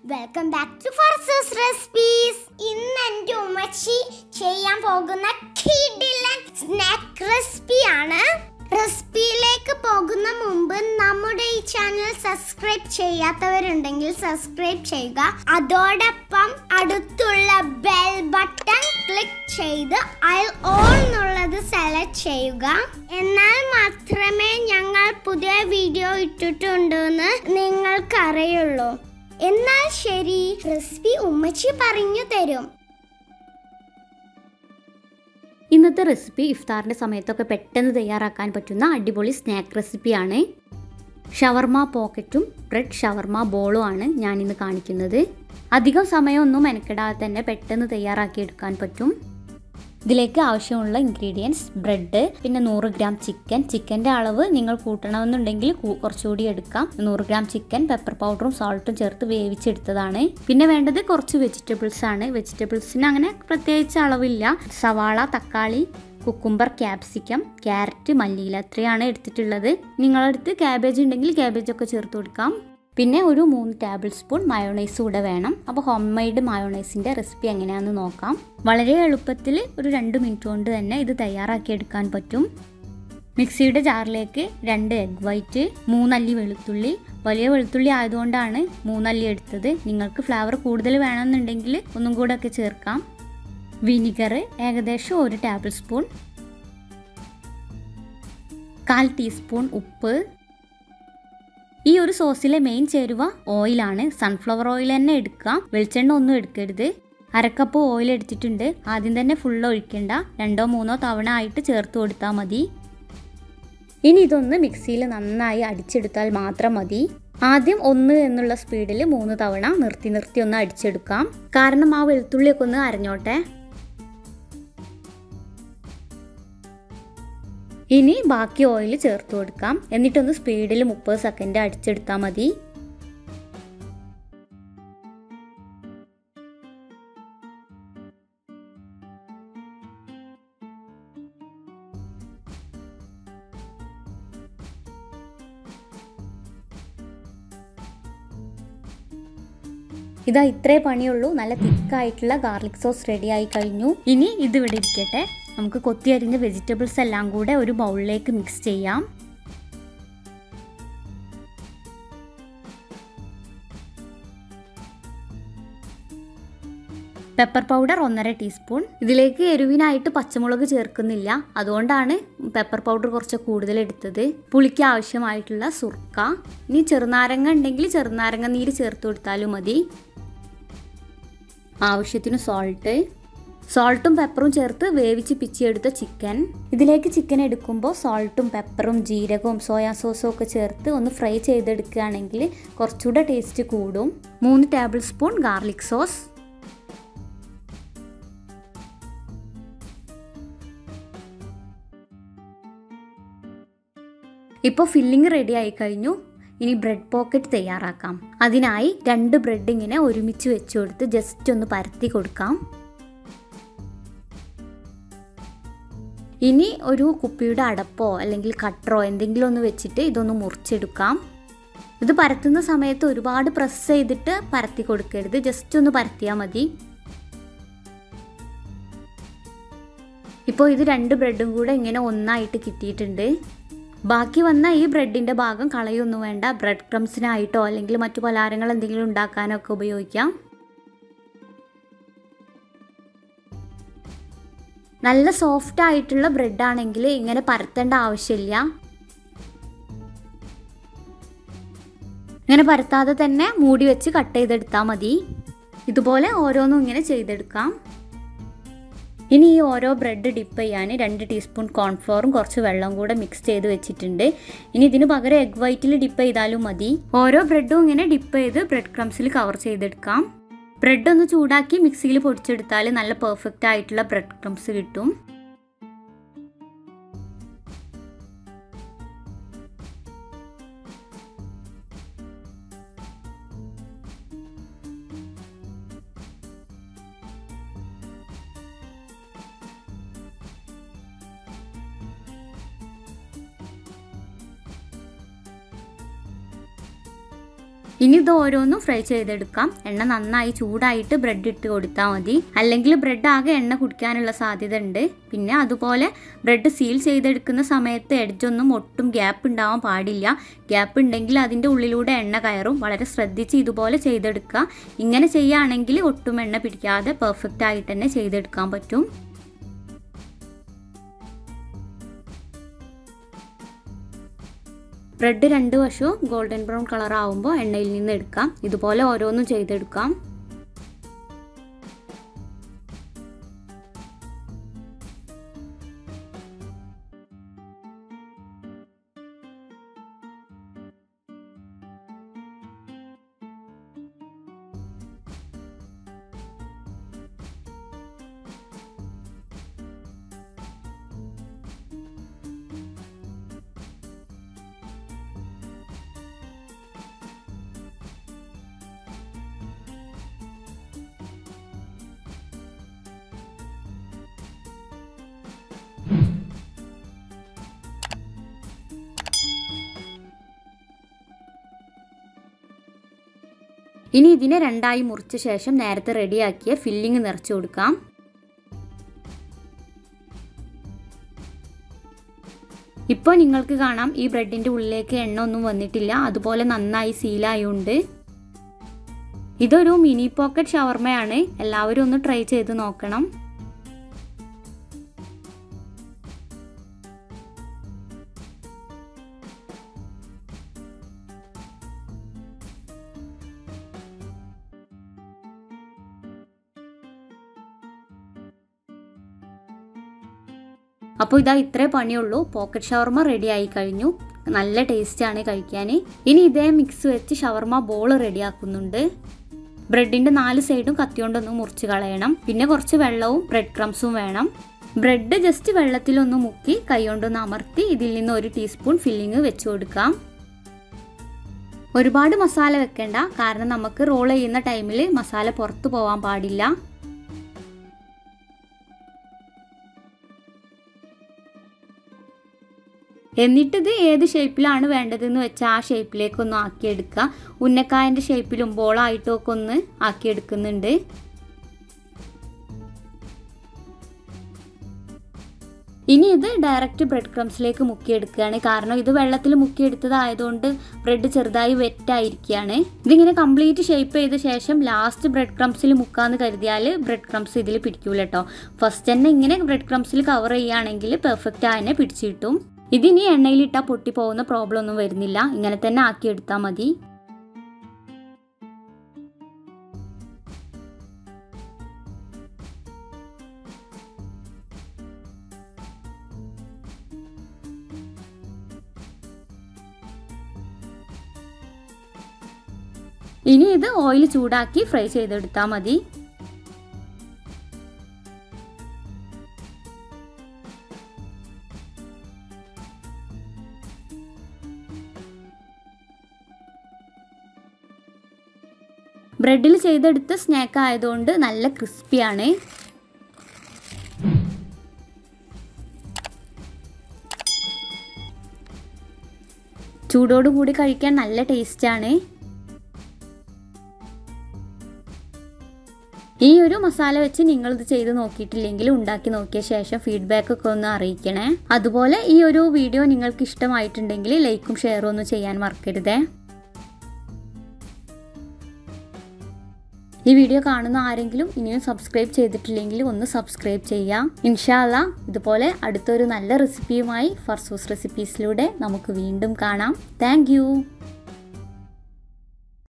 welcome back to ഫർസസ് recipes ഇന്ന് എൻ്റെ ഉമ്മച്ചി ചെയ്യാൻ പോകുന്ന കിഡിലൻ സ്നാക്ക് റെസിപ്പിയാണ് റെസിപ്പിയിലേക്ക് പോകുന്ന മുമ്പ് നമ്മുടെ ഈ ചാനൽ സബ്സ്ക്രൈബ് ചെയ്യാത്തവരുണ്ടെങ്കിൽ സബ്സ്ക്രൈബ് ചെയ്യുക അതോടൊപ്പം അടുത്തുള്ള ബെൽ ബട്ടൺ ക്ലിക്ക് ചെയ്ത് അയൽ ഓൾ എന്നുള്ളത് സെലക്ട് ചെയ്യുക എന്നാൽ മാത്രമേ ഞങ്ങൾ പുതിയ വീഡിയോ ഇട്ടിട്ടുണ്ടെന്ന് നിങ്ങൾക്കറിയുള്ളൂ എന്നാൽ ശരി റെസിപ്പി ഉമ്മച്ചി പറഞ്ഞു തരും ഇന്നത്തെ റെസിപ്പി ഇഫ്താറിൻ്റെ സമയത്തൊക്കെ പെട്ടെന്ന് തയ്യാറാക്കാൻ പറ്റുന്ന അടിപൊളി സ്നാക്ക് റെസിപ്പിയാണ് ഷവർമ പോക്കറ്റും ബ്രെഡ് ഷവർമ ബോളും ആണ് ഞാനിന്ന് കാണിക്കുന്നത് അധികം സമയമൊന്നും മെനക്കെടാതെ തന്നെ പെട്ടെന്ന് തയ്യാറാക്കിയെടുക്കാൻ പറ്റും ഇതിലേക്ക് ആവശ്യമുള്ള ഇൻഗ്രീഡിയൻസ് ബ്രെഡ് പിന്നെ നൂറ് ഗ്രാം ചിക്കൻ ചിക്കൻ്റെ അളവ് നിങ്ങൾ കൂട്ടണമെന്നുണ്ടെങ്കിൽ കൂ- കുറച്ചുകൂടി എടുക്കാം നൂറ് ഗ്രാം ചിക്കൻ പെപ്പർ പൗഡറും സോൾട്ടും ചേർത്ത് വേവിച്ചെടുത്തതാണ് പിന്നെ വേണ്ടത് കുറച്ച് വെജിറ്റബിൾസ് ആണ് വെജിറ്റബിൾസിന് അങ്ങനെ പ്രത്യേകിച്ച് അളവില്ല സവാള തക്കാളി കുക്കുംബർ ക്യാപ്സിക്കം ക്യാരറ്റ് മല്ലിയില അത്രയാണ് എടുത്തിട്ടുള്ളത് നിങ്ങളടുത്ത് ക്യാബേജ് ഉണ്ടെങ്കിൽ ക്യാബേജ് ഒക്കെ ചേർത്ത് കൊടുക്കാം പിന്നെ ഒരു മൂന്ന് ടേബിൾ സ്പൂൺ മയോണൈസ് കൂടെ വേണം അപ്പോൾ ഹോം മെയ്ഡ് മയോണൈസിൻ്റെ റെസിപ്പി എങ്ങനെയാണെന്ന് നോക്കാം വളരെ എളുപ്പത്തിൽ ഒരു രണ്ട് മിനിറ്റ് കൊണ്ട് തന്നെ ഇത് തയ്യാറാക്കിയെടുക്കാൻ പറ്റും മിക്സിയുടെ ജാറിലേക്ക് രണ്ട് എഗ് വൈറ്റ് മൂന്നല്ലി വെളുത്തുള്ളി വലിയ വെളുത്തുള്ളി ആയതുകൊണ്ടാണ് മൂന്നല്ലി എടുത്തത് നിങ്ങൾക്ക് ഫ്ലേവർ കൂടുതൽ വേണമെന്നുണ്ടെങ്കിൽ ഒന്നും കൂടെ ഒക്കെ ചേർക്കാം വിനിഗർ ഏകദേശം ഒരു ടേബിൾ സ്പൂൺ കാൽ ടീസ്പൂൺ ഉപ്പ് ഈ ഒരു സോസിലെ മെയിൻ ചേരുവ ഓയിലാണ് സൺഫ്ലവർ ഓയിൽ തന്നെ എടുക്കാം വെളിച്ചെണ്ണ ഒന്നും എടുക്കരുത് അരക്കപ്പ് ഓയിൽ എടുത്തിട്ടുണ്ട് ആദ്യം തന്നെ ഫുൾ ഒഴിക്കണ്ട രണ്ടോ മൂന്നോ തവണ ആയിട്ട് ചേർത്ത് കൊടുത്താൽ മതി ഇനി ഇതൊന്ന് മിക്സിയിൽ നന്നായി അടിച്ചെടുത്താൽ മാത്രം മതി ആദ്യം ഒന്ന് എന്നുള്ള സ്പീഡിൽ മൂന്ന് തവണ നിർത്തി നിർത്തി ഒന്ന് അടിച്ചെടുക്കാം കാരണം ആ വെളുത്തുള്ളിയൊക്കെ ഒന്ന് അരഞ്ഞോട്ടെ ഇനി ബാക്കി ഓയിൽ ചേർത്ത് കൊടുക്കാം എന്നിട്ടൊന്ന് സ്പീഡിൽ മുപ്പത് സെക്കൻഡ് അടിച്ചെടുത്താൽ മതി ഇതാ ഇത്രേ പണിയുള്ളൂ നല്ല തിക്കായിട്ടുള്ള ഗാർലിക് സോസ് റെഡി ആയി കഴിഞ്ഞു ഇനി ഇത് ഇവിടെ ഇരിക്കട്ടെ നമുക്ക് കൊത്തി അരിഞ്ഞ വെജിറ്റബിൾസ് എല്ലാം കൂടെ ഒരു ബൗളിലേക്ക് മിക്സ് ചെയ്യാം പെപ്പർ പൗഡർ ഒന്നര ടീസ്പൂൺ ഇതിലേക്ക് എരിവിനായിട്ട് പച്ചമുളക് ചേർക്കുന്നില്ല അതുകൊണ്ടാണ് പെപ്പർ പൗഡർ കുറച്ച് കൂടുതൽ എടുത്തത് പുളിക്ക് ആവശ്യമായിട്ടുള്ള സുർക്ക ഇനി ചെറുനാരങ്ങ ഉണ്ടെങ്കിൽ ചെറുനാരങ്ങ നീര് ചേർത്ത് കൊടുത്താലും മതി ആവശ്യത്തിന് സോൾട്ട് സോൾട്ടും പെപ്പറും ചേർത്ത് വേവിച്ച് പിച്ചിയെടുത്ത ചിക്കൻ ഇതിലേക്ക് ചിക്കൻ എടുക്കുമ്പോൾ സോൾട്ടും പെപ്പറും ജീരകവും സോയാ സോസും ഒക്കെ ചേർത്ത് ഒന്ന് ഫ്രൈ ചെയ്തെടുക്കുകയാണെങ്കിൽ കുറച്ചുകൂടെ ടേസ്റ്റ് കൂടും മൂന്ന് ടേബിൾ സ്പൂൺ ഗാർലിക് സോസ് ഇപ്പോൾ ഫില്ലിംഗ് റെഡി ആയി കഴിഞ്ഞു ഇനി ബ്രെഡ് പോക്കറ്റ് തയ്യാറാക്കാം അതിനായി രണ്ട് ബ്രെഡ് ഇങ്ങനെ ഒരുമിച്ച് വെച്ച് കൊടുത്ത് ജസ്റ്റ് ഒന്ന് പരത്തി കൊടുക്കാം ഇനി ഒരു കുപ്പിയുടെ അടപ്പോ അല്ലെങ്കിൽ കട്ടറോ എന്തെങ്കിലും ഒന്ന് വെച്ചിട്ട് ഇതൊന്ന് മുറിച്ചെടുക്കാം ഇത് പരത്തുന്ന സമയത്ത് ഒരുപാട് പ്രസ് ചെയ്തിട്ട് പരത്തി കൊടുക്കരുത് ജസ്റ്റ് ഒന്ന് പരത്തിയാൽ മതി ഇപ്പോൾ ഇത് രണ്ട് ബ്രെഡും കൂടെ ഇങ്ങനെ ഒന്നായിട്ട് കിട്ടിയിട്ടുണ്ട് ബാക്കി വന്ന ഈ ബ്രെഡിൻ്റെ ഭാഗം കളയൊന്നും വേണ്ട ബ്രെഡ് ക്രംസിനായിട്ടോ അല്ലെങ്കിൽ മറ്റു പലഹാരങ്ങൾ എന്തെങ്കിലും ഉണ്ടാക്കാനോ ഒക്കെ ഉപയോഗിക്കാം നല്ല സോഫ്റ്റ് ആയിട്ടുള്ള ബ്രെഡ് ആണെങ്കിൽ ഇങ്ങനെ പരത്തേണ്ട ആവശ്യമില്ല ഇങ്ങനെ പരത്താതെ തന്നെ മൂടി വെച്ച് കട്ട് ചെയ്തെടുത്താൽ മതി ഇതുപോലെ ഓരോന്നും ഇങ്ങനെ ചെയ്തെടുക്കാം ഇനി ഈ ഓരോ ബ്രെഡ് ഡിപ്പ് ചെയ്യാൻ രണ്ട് ടീസ്പൂൺ കോൺഫ്ലോറും കുറച്ച് വെള്ളം കൂടെ മിക്സ് ചെയ്ത് വെച്ചിട്ടുണ്ട് ഇനി ഇതിന് പകരം എഗ് വൈറ്റിൽ ഡിപ്പ് ചെയ്താലും മതി ഓരോ ബ്രെഡും ഇങ്ങനെ ഡിപ്പ് ചെയ്ത് ബ്രെഡ് ക്രംസിൽ കവർ ചെയ്തെടുക്കാം ബ്രെഡ് ഒന്ന് ചൂടാക്കി മിക്സിയിൽ പൊടിച്ചെടുത്താൽ നല്ല പെർഫെക്റ്റ് ആയിട്ടുള്ള ബ്രെഡ് ക്രംസ് കിട്ടും ഇനി ഇത് ഓരോന്നും ഫ്രൈ ചെയ്തെടുക്കാം എണ്ണ നന്നായി ചൂടായിട്ട് ബ്രെഡ് ഇട്ട് കൊടുത്താൽ മതി അല്ലെങ്കിൽ ബ്രെഡ് ആകെ എണ്ണ കുടിക്കാനുള്ള സാധ്യത ഉണ്ട് പിന്നെ അതുപോലെ ബ്രെഡ് സീൽ ചെയ്തെടുക്കുന്ന സമയത്ത് എഡ്ജൊന്നും ഒട്ടും ഗ്യാപ്പ് ഉണ്ടാവാൻ പാടില്ല ഗ്യാപ്പ് ഉണ്ടെങ്കിൽ അതിൻ്റെ ഉള്ളിലൂടെ എണ്ണ കയറും വളരെ ശ്രദ്ധിച്ച് ഇതുപോലെ ചെയ്തെടുക്കുക ഇങ്ങനെ ചെയ്യുകയാണെങ്കിൽ ഒട്ടും എണ്ണ പിടിക്കാതെ പെർഫെക്റ്റ് ആയിട്ട് തന്നെ ചെയ്തെടുക്കാൻ പറ്റും ബ്രെഡ് രണ്ട് വശവും ഗോൾഡൻ ബ്രൗൺ കളർ ആവുമ്പോൾ എണ്ണയിൽ നിന്ന് എടുക്കാം ഇതുപോലെ ഓരോന്നും ചെയ്തെടുക്കാം ഇനി ഇതിനെ രണ്ടായി മുറിച്ച ശേഷം നേരത്തെ റെഡിയാക്കിയ ഫില്ലിംഗ് നിറച്ചു കൊടുക്കാം ഇപ്പോൾ നിങ്ങൾക്ക് കാണാം ഈ ബ്രെഡിൻ്റെ ഉള്ളിലേക്ക് എണ്ണ ഒന്നും വന്നിട്ടില്ല അതുപോലെ നന്നായി സീലായുണ്ട് ഇതൊരു മിനി പോക്കറ്റ് ഷവർമയാണ് എല്ലാവരും ഒന്ന് ട്രൈ ചെയ്ത് നോക്കണം അപ്പോൾ ഇതാ ഇത്രേ പണിയുള്ളൂ പോക്കറ്റ് ഷവർമ റെഡി ആയി കഴിഞ്ഞു നല്ല ടേസ്റ്റാണ് കഴിക്കാൻ ഇനി ഇതേ മിക്സ് വെച്ച് ഷവർമ ബോൾ റെഡിയാക്കുന്നുണ്ട് ബ്രെഡിൻ്റെ നാല് സൈഡും കത്തിയോണ്ടൊന്ന് മുറിച്ച് കളയണം പിന്നെ കുറച്ച് വെള്ളവും ബ്രെഡ് ക്രംസും വേണം ബ്രെഡ് ജസ്റ്റ് വെള്ളത്തിലൊന്ന് മുക്കി കൈകൊണ്ടൊന്ന് അമർത്തി ഇതിൽ നിന്ന് ഒരു ടീസ്പൂൺ ഫില്ലിങ് വെച്ച് കൊടുക്കാം ഒരുപാട് മസാല വെക്കണ്ട കാരണം നമുക്ക് റോൾ ചെയ്യുന്ന ടൈമിൽ മസാല പുറത്തു പോകാൻ പാടില്ല എന്നിട്ടിത് ഏത് ഷേപ്പിലാണ് വേണ്ടതെന്ന് വെച്ചാൽ ആ ഷേപ്പിലേക്കൊന്ന് ആക്കിയെടുക്കുക ഉന്നക്കായൻ്റെ ഷേപ്പിലും ബോളായിട്ടും ഒക്കെ ഒന്ന് ആക്കിയെടുക്കുന്നുണ്ട് ഇനി ഇത് ഡയറക്റ്റ് ബ്രെഡ് ക്രംസിലേക്ക് മുക്കിയെടുക്കുകയാണ് കാരണം ഇത് വെള്ളത്തിൽ മുക്കിയെടുത്തതായതുകൊണ്ട് ബ്രെഡ് ചെറുതായി വെറ്റായിരിക്കുകയാണ് ഇതിങ്ങനെ കംപ്ലീറ്റ് ഷേപ്പ് ചെയ്ത ശേഷം ലാസ്റ്റ് ബ്രെഡ് ക്രംസിൽ മുക്കാന്ന് കരുതിയാൽ ബ്രെഡ് ക്രംസ് ഇതിൽ പിടിക്കൂല കേട്ടോ ഫസ്റ്റ് തന്നെ ഇങ്ങനെ ബ്രെഡ് ക്രംസിൽ കവർ ചെയ്യുകയാണെങ്കിൽ പെർഫെക്റ്റ് ആയതിനെ പിടിച്ചു കിട്ടും ഇതിനി എണ്ണയിലിട്ടാൽ പൊട്ടിപ്പോകുന്ന പ്രോബ്ലം ഒന്നും വരുന്നില്ല ഇങ്ങനെ തന്നെ ആക്കിയെടുത്താൽ മതി ഇനി ഇത് ഓയിൽ ചൂടാക്കി ഫ്രൈ ചെയ്തെടുത്താൽ മതി ബ്രെഡിൽ ചെയ്തെടുത്ത സ്നാക്ക് ആയതുകൊണ്ട് നല്ല ക്രിസ്പിയാണ് ചൂടോടുകൂടി കഴിക്കാൻ നല്ല ടേസ്റ്റാണ് ഈ ഒരു മസാല വെച്ച് നിങ്ങൾ ഇത് ചെയ്ത് നോക്കിയിട്ടില്ലെങ്കിൽ ഉണ്ടാക്കി നോക്കിയ ശേഷം ഫീഡ്ബാക്ക് ഒക്കെ ഒന്ന് അറിയിക്കണേ അതുപോലെ ഈ ഒരു വീഡിയോ നിങ്ങൾക്ക് ഇഷ്ടമായിട്ടുണ്ടെങ്കിൽ ലൈക്കും ഷെയറും ഒന്നും ചെയ്യാൻ മറക്കരുതേ ഈ വീഡിയോ കാണുന്ന ആരെങ്കിലും ഇനിയും സബ്സ്ക്രൈബ് ചെയ്തിട്ടില്ലെങ്കിൽ ഒന്ന് സബ്സ്ക്രൈബ് ചെയ്യാം ഇൻഷാല്ല ഇതുപോലെ അടുത്തൊരു നല്ല റെസിപ്പിയുമായി ഫർസൂസ് റെസിപ്പീസിലൂടെ നമുക്ക് വീണ്ടും കാണാം താങ്ക്